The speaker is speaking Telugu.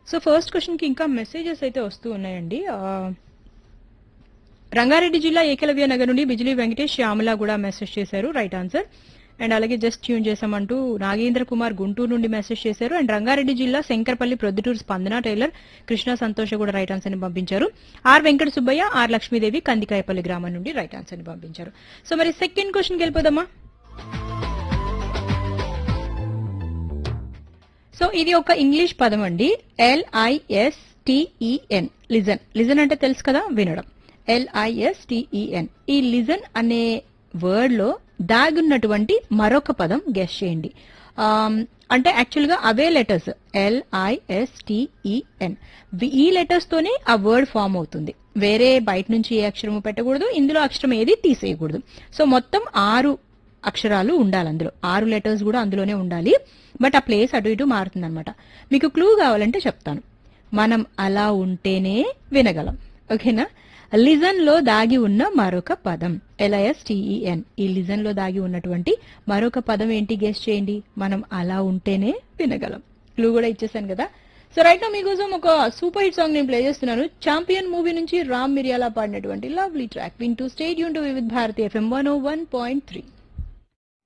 సో ఫస్ట్ క్వశ్చన్ కి ఇంకా మెసేజెస్ అయితే వస్తూ ఉన్నాయండి ఆ, రంగారెడ్డి జిల్లా ఏకలవ్య నగర్ నుండి బిజిలీ వెంకటేష్ శ్యామల కూడా మెసేజ్ చేశారు రైట్ ఆన్సర్ అండ్ అలాగే జస్ట్ ట్యూన్ చేసామంటూ నాగేంద్ర కుమార్ గుంటూరు నుండి మెసేజ్ చేశారు అండ్ రంగారెడ్డి జిల్లా శంకర్పల్లి ప్రొద్దుటూరు స్పందన టైలర్ కృష్ణ సంతోష కూడా రైట్ ఆన్సర్ ని పంపించారు ఆర్ వెంకట సుబ్బయ్య ఆర్ లక్ష్మీదేవి కందికాయపల్లి గ్రామం నుండి రైట్ ఆన్సర్ ని పంపించారు సో మరి సెకండ్ క్వశ్చన్కి వెళ్ళిపోదామా సో ఇది ఒక ఇంగ్లీష్ పదం అండి ఎల్ఐఎస్ టిఈఎన్ లిజన్ లిజన్ అంటే తెలుసు కదా వినడం ఎల్ఐఎస్ టిఈఎన్ ఈ లిజన్ అనే వర్డ్ లో దాగున్నటువంటి మరొక పదం గెస్ చేయండి ఆమ్, అంటే యాక్చువల్ గా అవే లెటర్స్ ఎల్ఐఎస్ టిఈఎన్ ఈ లెటర్స్ తోనే ఆ వర్డ్ ఫామ్ అవుతుంది వేరే బయట నుంచి ఏ అక్షరము పెట్టకూడదు ఇందులో అక్షరం ఏది తీసేయకూడదు సో మొత్తం ఆరు అక్షరాలు ఉండాలి అందులో ఆరు లెటర్స్ కూడా అందులోనే ఉండాలి బట్ ఆ ప్లేస్ అటు ఇటు మారుతుంది అనమాట మీకు క్లూ కావాలంటే చెప్తాను మనం అలా ఉంటేనే వినగలం ఓకేనా లిజన్ లో దాగి ఉన్న మరొక పదం ఎల్ఐఎస్ టిఈఎన్ ఈ లిజన్ లో దాగి ఉన్నటువంటి మరొక పదం ఏంటి గెస్ట్ చేయండి మనం అలా ఉంటేనే వినగలం క్లూ కూడా ఇచ్చేసాను కదా సో రైట్ నా మీకోసం ఒక సూపర్ హిట్ సాంగ్ నేను ప్లే చేస్తున్నాను చాంపియన్ మూవీ నుంచి రామ్ మిరియాలా పాడినటువంటి లవ్లీ ట్రాక్ వింటూ స్టేడియం టు విత్ Bharati FM one O one point three